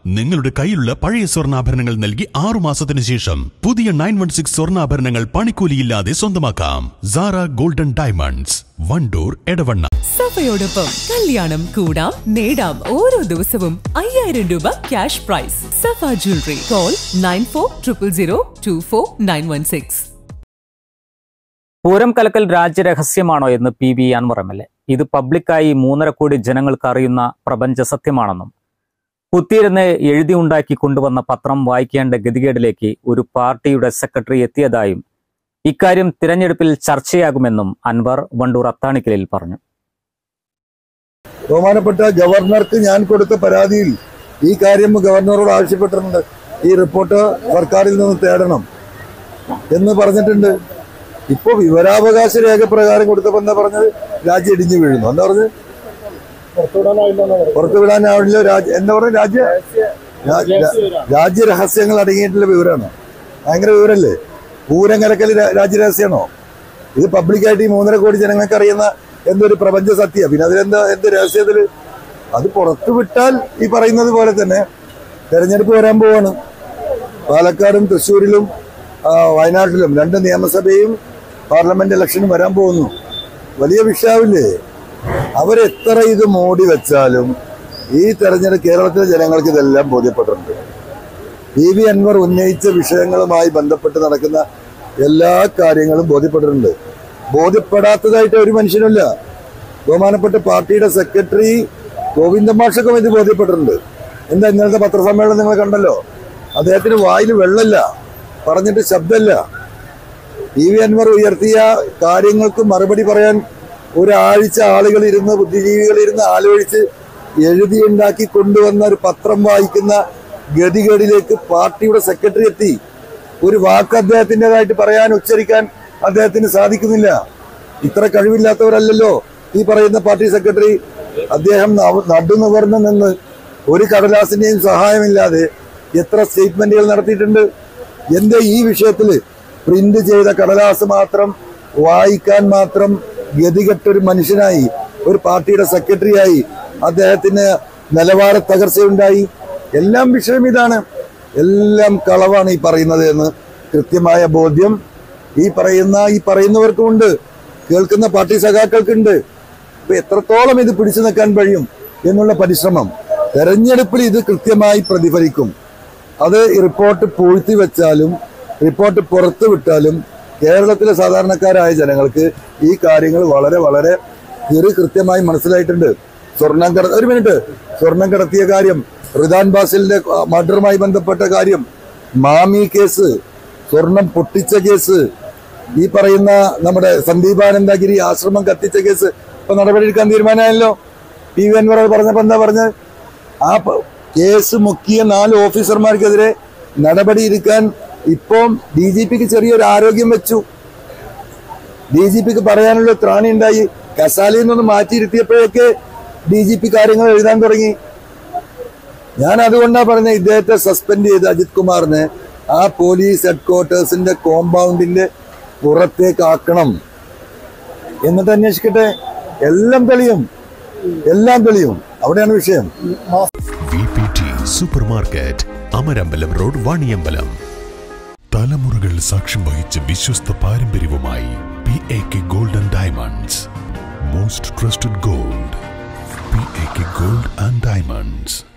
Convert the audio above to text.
നിങ്ങളുടെ കയ്യിലുള്ള പഴയ സ്വർണ്ണാഭരണങ്ങൾ നൽകി ആറു മാസത്തിന് ശേഷം പുതിയ നയൻ വൺ സിക്സ് സ്വർണ്ണാഭരണങ്ങൾ പണിക്കൂലിയില്ലാതെ സ്വന്തമാക്കാം സാറ ഗോൾഡൻ ഡയമണ്ട്സ് വണ്ടൂർ എടവണ്ണ സഭയോടൊപ്പം കല്യാണം കൂടാം നേടാം ഓരോ ദിവസവും അയ്യായിരം രൂപ cash prize Safa jewellery call nine four triple zero two four nine one six Pooram കലക്കൽ രാജ്യരഹസ്യമാണോ എന്ന് P V Anvar M L A ഇത് പബ്ലിക്കായി മൂന്നര കോടി ജനങ്ങൾക്ക് അറിയുന്ന പ്രപഞ്ച സത്യമാണെന്നും കുത്തിയിരുന്ന് എഴുതി ഉണ്ടാക്കി കൊണ്ടുവന്ന പത്രം വായിക്കേണ്ട ഗതികേടിലേക്ക് ഒരു പാർട്ടിയുടെ സെക്രട്ടറി എത്തിയതായും ഇക്കാര്യം തിരഞ്ഞെടുപ്പിൽ ചർച്ചയാകുമെന്നും അൻവർ വണ്ടൂർ അത്താണിക്കലിൽ പറഞ്ഞു ബഹുമാനപ്പെട്ട ഗവർണർക്ക് ഞാൻ കൊടുത്ത പരാതിയിൽ ഈ കാര്യം ഗവർണറോട് ആവശ്യപ്പെട്ടിട്ടുണ്ട് ഈ റിപ്പോർട്ട് സർക്കാരിൽ നിന്ന് തേടണം എന്ന് പറഞ്ഞിട്ടുണ്ട് ഇപ്പൊ വിവരാവകാശ രേഖ പ്രകാരം കൊടുത്തപ്പോ എന്താ പറഞ്ഞത് രാജ്യം ഇടിഞ്ഞു വീഴുന്നു എന്താ പറഞ്ഞത് പുറത്തുവിടാനാവില്ല രാജ്യ എന്താ പറഞ്ഞ രാജ്യ രാ- രാ- രാജ്യരഹസ്യങ്ങൾ അടങ്ങിയിട്ടുള്ള വിവരമാണ് ഭയങ്കര വിവരല്ലേ പൂരം കരക്കൽ രാജ്യരഹസ്യമാണോ ഇത് പബ്ലിക്കായിട്ട് ഈ മൂന്നര കോടി ജനങ്ങൾക്ക് അറിയുന്ന എന്തൊരു പ്രപഞ്ച സത്യ പിന്നെ അതിലെന്താ എന്ത് രഹസ്യത്തില് അത് പുറത്തു വിട്ടാൽ ഈ പറയുന്നത് പോലെ തന്നെ തെരഞ്ഞെടുപ്പ് വരാൻ പോവാണ് പാലക്കാടും തൃശ്ശൂരിലും ആ, വയനാട്ടിലും രണ്ട് നിയമസഭയും പാർലമെന്റ് ഇലക്ഷനും വരാൻ പോകുന്നു വലിയ വിഷയാവില്ലേ അവരെത്ര ഇത് മൂടി വെച്ചാലും ഈ തെരഞ്ഞെടുപ്പ് കേരളത്തിലെ ജനങ്ങൾക്ക് ഇതെല്ലാം ബോധ്യപ്പെട്ടിട്ടുണ്ട് പി വി അൻവർ ഉന്നയിച്ച വിഷയങ്ങളുമായി ബന്ധപ്പെട്ട് നടക്കുന്ന എല്ലാ കാര്യങ്ങളും ബോധ്യപ്പെട്ടിട്ടുണ്ട് ബോധ്യപ്പെടാത്തതായിട്ട് ഒരു മനുഷ്യനുമില്ല ബഹുമാനപ്പെട്ട പാർട്ടിയുടെ സെക്രട്ടറി ഗോവിന്ദ മാഷക്കും ഇത് ബോധ്യപ്പെട്ടിട്ടുണ്ട് എന്താ ഇന്നലത്തെ പത്രസമ്മേളനം നിങ്ങൾ കണ്ടല്ലോ അദ്ദേഹത്തിന് വായിൽ വെള്ളമില്ല പറഞ്ഞിട്ട് ശബ്ദമില്ല പി വി അൻവർ ഉയർത്തിയ കാര്യങ്ങൾക്ക് മറുപടി പറയാൻ ഒരാഴ്ച ആളുകൾ ഇരുന്ന് ബുദ്ധിജീവികൾ ഇരുന്ന് ആലോചിച്ച് എഴുതിയുണ്ടാക്കി കൊണ്ടുവന്ന ഒരു പത്രം വായിക്കുന്ന ഗതികേടിലേക്ക് പാർട്ടിയുടെ സെക്രട്ടറി എത്തി ഒരു വാക്ക് അദ്ദേഹത്തിൻ്റെതായിട്ട് പറയാൻ ഉച്ചരിക്കാൻ അദ്ദേഹത്തിന് സാധിക്കുന്നില്ല ഇത്ര കഴിവില്ലാത്തവരല്ലല്ലോ ഈ പറയുന്ന പാർട്ടി സെക്രട്ടറി അദ്ദേഹം നവ- നടുനിവർന്ന് നിന്ന് ഒരു കടലാസിന്റെയും സഹായമില്ലാതെ എത്ര സ്റ്റേറ്റ്മെന്റുകൾ നടത്തിയിട്ടുണ്ട് എന്റെ ഈ വിഷയത്തില് പ്രിന്റ് ചെയ്ത കടലാസ് മാത്രം വായിക്കാൻ മാത്രം ഗതികെട്ടൊരു മനുഷ്യനായി ഒരു പാർട്ടിയുടെ സെക്രട്ടറിയായി അദ്ദേഹത്തിന് നിലവാര തകർച്ചയുണ്ടായി എല്ലാം വിഷയം ഇതാണ് എല്ലാം കളവാണ് ഈ പറയുന്നത് എന്ന് കൃത്യമായ ബോധ്യം ഈ പറയുന്ന ഈ പറയുന്നവർക്കുമുണ്ട് കേൾക്കുന്ന പാർട്ടി സഖാക്കൾക്കുണ്ട് ഇപ്പൊ എത്രത്തോളം ഇത് പിടിച്ചു നിൽക്കാൻ കഴിയും എന്നുള്ള പരിശ്രമം തെരഞ്ഞെടുപ്പിൽ ഇത് കൃത്യമായി പ്രതിഫലിക്കും അത് ഈ റിപ്പോർട്ട് പൂഴ്ത്തി വെച്ചാലും റിപ്പോർട്ട് പുറത്തു വിട്ടാലും കേരളത്തിലെ സാധാരണക്കാരായ ജനങ്ങൾക്ക് ഈ കാര്യങ്ങൾ വളരെ വളരെ ചെറു കൃത്യമായി മനസ്സിലായിട്ടുണ്ട് സ്വർണം കട ഒരു മിനിറ്റ് സ്വർണം കടത്തിയ കാര്യം റിദാൻ ബാസിലിന്റെ മർഡറുമായി ബന്ധപ്പെട്ട കാര്യം മാമി കേസ് സ്വർണം പൊട്ടിച്ച കേസ് ഈ പറയുന്ന നമ്മുടെ സന്ദീപാനന്ദഗിരി ആശ്രമം കത്തിച്ച കേസ് ഇപ്പൊ നടപടിയെടുക്കാൻ തീരുമാനമായല്ലോ പി വി അൻവർ അത് പറഞ്ഞപ്പോ എന്താ പറഞ്ഞത് ആ പ- കേസ് മുക്കിയ നാല് ഓഫീസർമാർക്കെതിരെ നടപടിയെടുക്കാൻ ഇപ്പം ഡി ജി പിക്ക് ചെറിയൊരു ആരോഗ്യം വെച്ചു ഡി ജി പിക്ക് പറയാനുള്ള ത്രാണി ഉണ്ടായി കസാലയിൽ നിന്ന് മാറ്റിയിരുത്തിയപ്പോഴേക്ക് ഡി ജി പി കാര്യങ്ങൾ എഴുതാൻ തുടങ്ങി ഞാൻ അതുകൊണ്ടാണ് പറഞ്ഞത് ഇദ്ദേഹത്തെ സസ്പെൻഡ് ചെയ്ത് അജിത് കുമാറിനെ ആ പോലീസ് ഹെഡ്ക്വാർട്ടേഴ്സിന്റെ കോമ്പൗണ്ടിന്റെ പുറത്തേക്ക് ആക്കണം എന്നിട്ട് അന്വേഷിക്കട്ടെ എല്ലാം തെളിയും എല്ലാം തെളിയും അവിടെയാണ് വിഷയം V P T supermarket Amarambalam road Vaniyambalam തലമുറകൾ സാക്ഷ്യം വഹിച്ച വിശ്വസ്ത പാരമ്പര്യവുമായി P A K golden diamonds most trusted gold P A K gold and diamonds